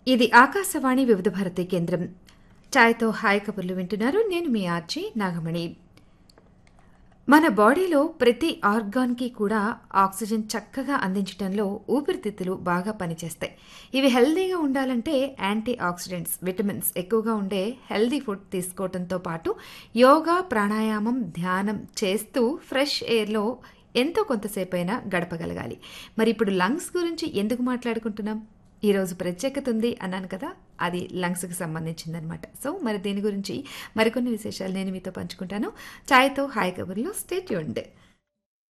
ఇది ఆకాశవాణి వివిధ భారతి కేంద్రం ఛాయ్తో హాయ్ కబుర్లు వింటున్నారు నేను మీ ఆర్చి నాగమణి మన బాడీలో ప్రతి ఆర్గాన్కి కూడా ఆక్సిజన్ చక్కగా అందించడంలో ఊపిరితిత్తులు బాగా పనిచేస్తాయి ఇవి హెల్దీగా ఉండాలంటే యాంటీ ఆక్సిడెంట్స్ విటమిన్స్ ఎక్కువగా ఉండే హెల్దీ ఫుడ్ తీసుకోవడంతో పాటు యోగా ప్రాణాయామం ధ్యానం చేస్తూ ఫ్రెష్ ఎయిర్లో ఎంతో కొంతసేపు అయినా గడపగలగాలి మరి ఇప్పుడు లంగ్స్ గురించి ఎందుకు మాట్లాడుకుంటున్నాం ఈరోజు ప్రత్యేకత ఉంది అన్నాను కదా అది లంగ్స్కి సంబంధించిందనమాట సో మరి దీని గురించి మరికొన్ని విశేషాలు నేను మీతో పంచుకుంటాను ఛాయ్తో హాయ్ కబుర్లో స్టేట్ యూండ్